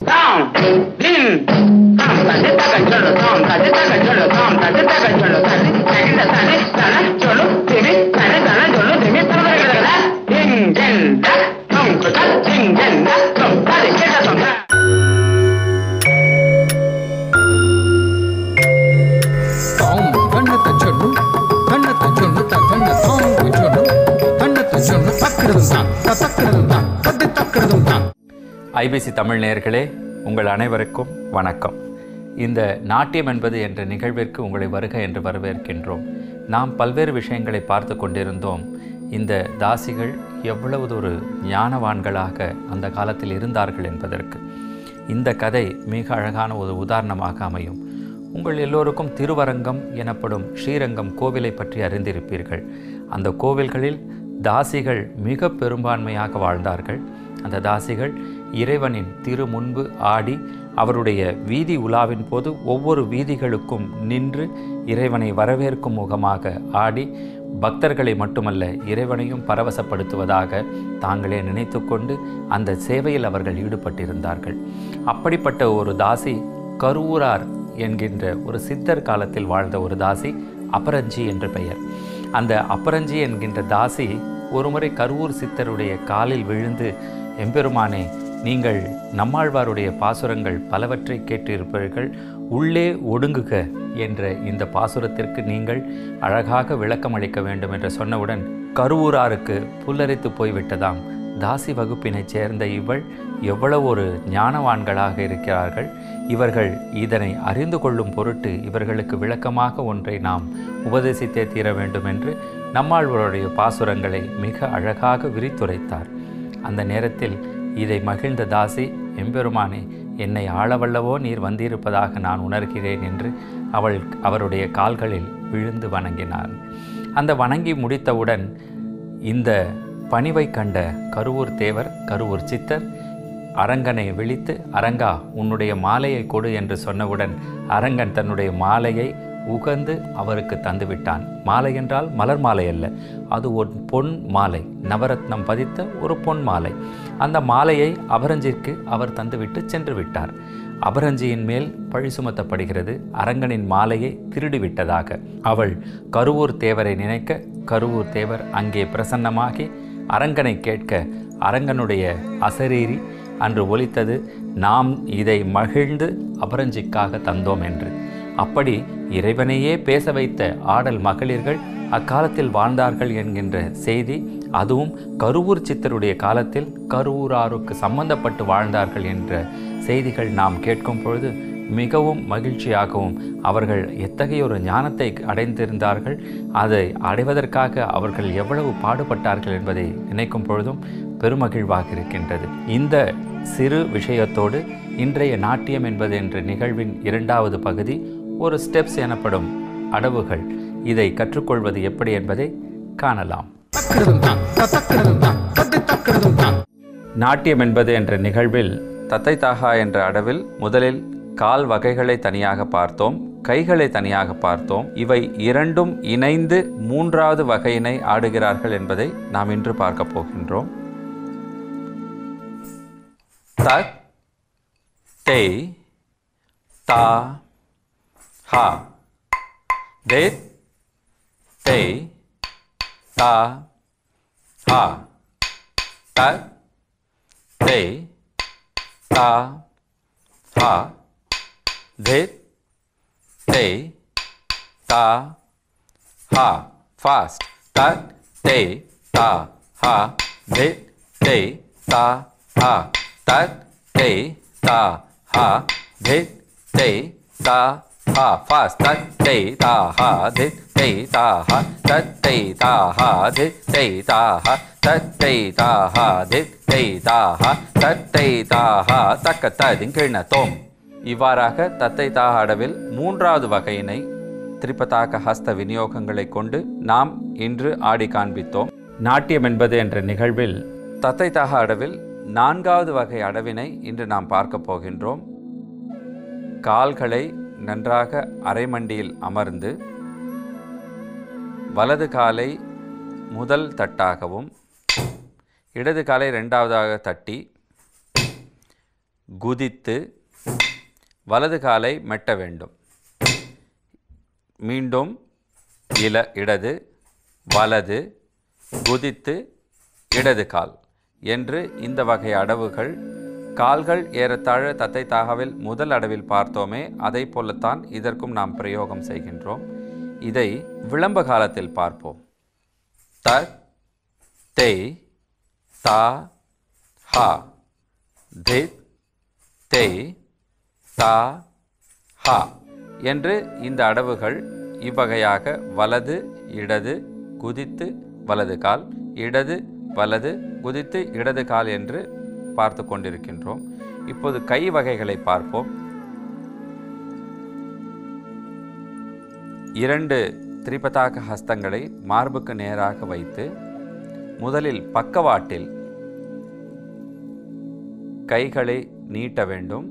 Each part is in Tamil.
தாம் தின் தாம் தட்டு தக சொல்லு தாம் தட்டு தக சொல்லு தாம் தட்டு தக சொல்லு தட்டு தகிந்த தனி தன சொல்லு திமி தனி தன சொல்லு திமி பரவரகல திங் ஜென் த தொம் குத திங் ஜென் த தொம் தடி கேட்ட தொம் த தாம் தன்னத்தை சொல்லும் தன்னத்தை சொல்லு தன்ன தாம் சொல்லும் தன்னத்தை சொல்லு தக்கிறதும் தான் தக்கிறதும் தான் தத்து தக்கிறதும் தான் ஐபிசி தமிழ் நேயர்களே உங்கள் அனைவருக்கும் வணக்கம் இந்த நாட்டியம் என்பது என்ற நிகழ்விற்கு உங்களை வருக என்று வரவேற்கின்றோம் நாம் பல்வேறு விஷயங்களை பார்த்து கொண்டிருந்தோம் இந்த தாசிகள் எவ்வளவு ஒரு ஞானவான்களாக அந்த காலத்தில் இருந்தார்கள் என்பதற்கு இந்த கதை மிக அழகான ஒரு உதாரணமாக அமையும் உங்கள் எல்லோருக்கும் திருவரங்கம் எனப்படும் ஸ்ரீரங்கம் கோவிலை பற்றி அறிந்திருப்பீர்கள் அந்த கோவில்களில் தாசிகள் மிக பெரும்பான்மையாக வாழ்ந்தார்கள் அந்த தாசிகள் இறைவனின் திரு முன்பு ஆடி அவருடைய வீதி உலாவின் போது ஒவ்வொரு வீதிகளுக்கும் நின்று இறைவனை வரவேற்கும் முகமாக ஆடி பக்தர்களை மட்டுமல்ல இறைவனையும் பரவசப்படுத்துவதாக தாங்களே நினைத்துக்கொண்டு அந்த சேவையில் அவர்கள் ஈடுபட்டிருந்தார்கள் அப்படிப்பட்ட ஒரு தாசி கருவூரார் என்கின்ற ஒரு சித்தர் காலத்தில் வாழ்ந்த ஒரு தாசி அபரஞ்சி என்று பெயர் அந்த அபரஞ்சி என்கின்ற தாசி ஒருமுறை கருவூர் சித்தருடைய காலில் விழுந்து எம்பெருமானே நீங்கள் நம்மாழ்வாருடைய பாசுரங்கள் பலவற்றை கேட்டிருப்பீர்கள் உள்ளே ஒடுங்குக என்ற இந்த பாசுரத்திற்கு நீங்கள் அழகாக விளக்கம் அளிக்க வேண்டும் என்று சொன்னவுடன் கருவூராருக்கு புல்லரித்து போய்விட்டதாம் தாசி வகுப்பினைச் சேர்ந்த இவள் எவ்வளவு ஒரு ஞானவான்களாக இருக்கிறார்கள் இவர்கள் இதனை அறிந்து கொள்ளும் பொருட்டு இவர்களுக்கு விளக்கமாக ஒன்றை நாம் உபதேசித்தே தீர வேண்டும் என்று நம்மாழ்வாருடைய பாசுரங்களை மிக அழகாக விரித்துரைத்தார் அந்த நேரத்தில் இதை மகிழ்ந்த தாசி எம்பெருமானே என்னை ஆளவல்லவோ நீர் வந்திருப்பதாக நான் உணர்கிறேன் என்று அவள் அவருடைய கால்களில் விழுந்து வணங்கினார் அந்த வணங்கி முடித்தவுடன் இந்த பணிவை கண்ட கருவூர் தேவர் கருவூர் சித்தர் அரங்கனை விழித்து அரங்கா உன்னுடைய மாலையை கொடு என்று சொன்னவுடன் அரங்கன் தன்னுடைய மாலையை உகந்து அவருக்கு தந்துவிட்டான் மாலை என்றால் மலர் மாலை அல்ல அது ஒரு பொன் மாலை நவரத்னம் பதித்த ஒரு பொன் மாலை அந்த மாலையை அபரஞ்சிற்கு அவர் தந்துவிட்டு சென்று விட்டார் அபரஞ்சியின் மேல் பழி சுமத்தப்படுகிறது அரங்கனின் மாலையை திருடிவிட்டதாக அவள் கருவூர் தேவரை நினைக்க கருவூர் தேவர் அங்கே பிரசன்னமாகி அரங்கனை கேட்க அரங்கனுடைய அசரீரி அன்று ஒலித்தது நாம் இதை மகிழ்ந்து அபரஞ்சிக்காக தந்தோம் என்று அப்படி இறைவனையே பேச வைத்த ஆடல் மகளிர்கள் அக்காலத்தில் வாழ்ந்தார்கள் என்கின்ற செய்தி அதுவும் கருவூர் சித்தருடைய காலத்தில் கருவூராருக்கு சம்பந்தப்பட்டு வாழ்ந்தார்கள் என்ற செய்திகள் நாம் கேட்கும் பொழுது மிகவும் மகிழ்ச்சியாகவும் அவர்கள் எத்தகைய ஒரு ஞானத்தை அடைந்திருந்தார்கள் அதை அடைவதற்காக அவர்கள் எவ்வளவு பாடுபட்டார்கள் என்பதை நினைக்கும் பொழுதும் பெருமகிழ்வாக இருக்கின்றது இந்த சிறு விஷயத்தோடு இன்றைய நாட்டியம் என்பது என்ற நிகழ்வின் இரண்டாவது பகுதி ஒரு ஸ்டெப்ஸ் எனப்படும் அடவுகள் இதை கற்றுக்கொள்வது எப்படி என்பதை காணலாம் தக்கிறதும் தான் தக்கிறதும் தான் தத்து தக்கிறதும் தான் நாட்டியம் என்பது என்ற நிகழ்வில் தத்தை தாகா என்ற அடவில் முதலில் கால் வகைகளை தனியாக பார்த்தோம் கைகளை தனியாக பார்த்தோம் இவை இரண்டும் இணைந்து மூன்றாவது வகையினை ஆடுகிறார்கள் என்பதை நாம் இன்று பார்க்க போகின்றோம் தக் தே தா ஹா தே தே தா ஹா தக் தே தா ஹா தே தே தா ஹா ஃபாஸ்ட் தக் தே தா ஹா தே தே தா ஹா தக் தே தா ஹா தே தே தா ஹா ஃபாஸ்ட் தக் தே தா ஹா தே தே தா ஹா தக் தே தா ஹா தே தே தா ஹா தக் தே தா ஹா தே தே தா ஹா தக் தே தா ஹா தக்க ததிங்கிண தோம் இவ்வாறாக தத்தை தாக அடவில் மூன்றாவது வகையினை திரிபதாக ஹஸ்த விநியோகங்களை கொண்டு நாம் இன்று ஆடி காண்பித்தோம் நாட்டியம் என்பது என்ற நிகழ்வில் தத்தை தாக அடவில் நான்காவது வகை அடவினை இன்று நாம் பார்க்க போகின்றோம் கால்களை நன்றாக அரைமண்டியில் அமர்ந்து வலது காலை முதல் தட்டாகவும் இடது காலை ரெண்டாவதாக தட்டி குதித்து வலது காலை மெட்ட வேண்டும் மீண்டும் இல இடது வலது குதித்து இடது கால் என்று இந்த வகை அடவுகள் கால்கள் ஏறத்தாழ தத்தை தாகவில் முதல் அடவில் பார்த்தோமே அதை போலத்தான் இதற்கும் நாம் பிரயோகம் செய்கின்றோம் இதை விளம்ப காலத்தில் பார்ப்போம் த தே தா ஹா தித் தே தா ஹா என்று இந்த அடவுகள் இவ்வகையாக வலது இடது குதித்து வலது கால் இடது வலது குதித்து இடது கால் என்று பார்த்து கொண்டிருக்கின்றோம் இப்போது கை வகைகளை பார்ப்போம் இரண்டு திரிபதாக ஹஸ்தங்களை மார்புக்கு நேராக வைத்து முதலில் பக்கவாட்டில் கைகளை நீட்ட வேண்டும்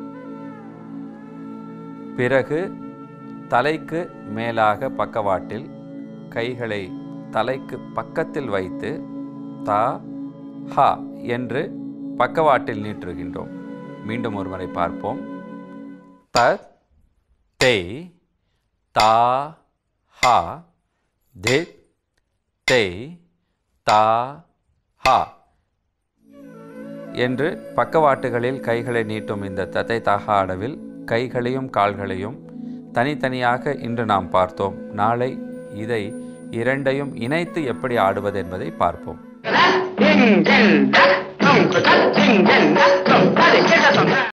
பிறகு தலைக்கு மேலாக பக்கவாட்டில் கைகளை தலைக்கு பக்கத்தில் வைத்து தா ஹா என்று பக்கவாட்டில் நீட்டுகின்றோம் மீண்டும் ஒருமுறை பார்ப்போம் த தே தா ஹா தே தே தா ஹா என்று பக்கவாட்டுகளில் கைகளை நீட்டும் இந்த தத்தை தாகா அடவில் கைகளையும் கால்களையும் தனித்தனியாக இன்று நாம் பார்த்தோம் நாளை இதை இரண்டையும் இணைத்து எப்படி ஆடுவது என்பதை பார்ப்போம் ing, ding, da, dong, da, ding, ding, da, dong, da, ding, da, dong, da.